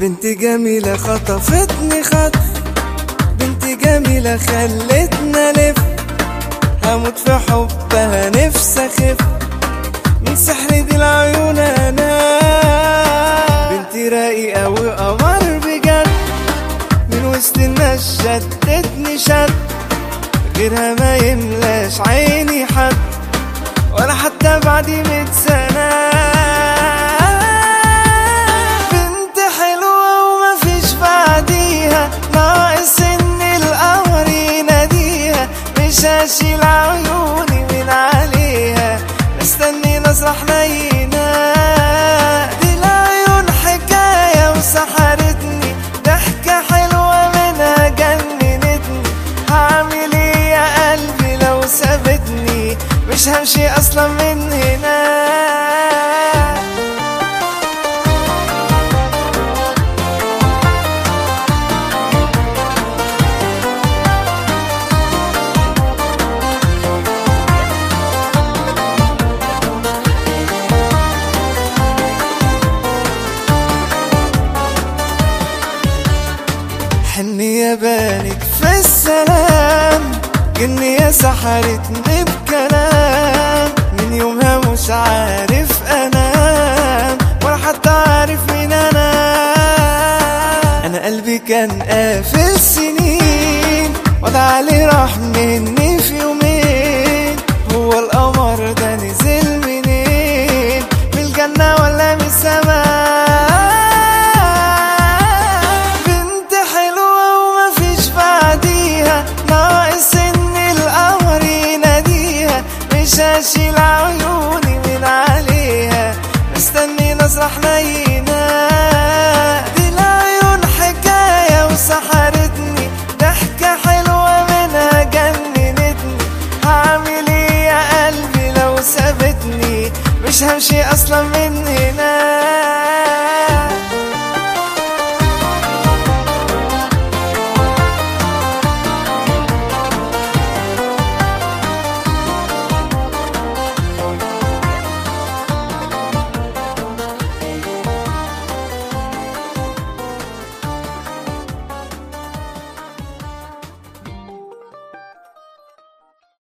بنت جميلة خطفتني خطف بنت جميلة خلتنا لف هموت في حبها نفسي اخف من سحر دي العيون انا بنتي رايقة وقمر بجد من وسط الناس شدتني شد غيرها ما يملاش عيني حد ولا حتى بعد ميت سنة بنت حلوة ومفيش بعديها ناقص ان القمر يناديها مش هشيل عيوني من عليها مستني نصرح نينا دي العيون حكاية وسحرتني ضحكة حلوة منها جننتني هعمل ايه يا قلبي لو سابتني مش همشي اصلا من هنا حنية بانت في السلام جنية سحرتني بكلام من يومها مش عارف انام ولا حتى عارف مين انا انا قلبي كان قافل سنين وضع عليه راح مني في يومين هو القمر ده نزل منين من الجنة ولا من السماء بنت حلوة ومفيش بعديها ناقص ان القمر يناديها مش هشيل عيوني من عليها مستني نصرح نينا دي العيون حكاية وسحرتني ضحكة حلوة منها جننتني هعمل ايه يا قلبي لو سابتني مش همشي اصلا من هنا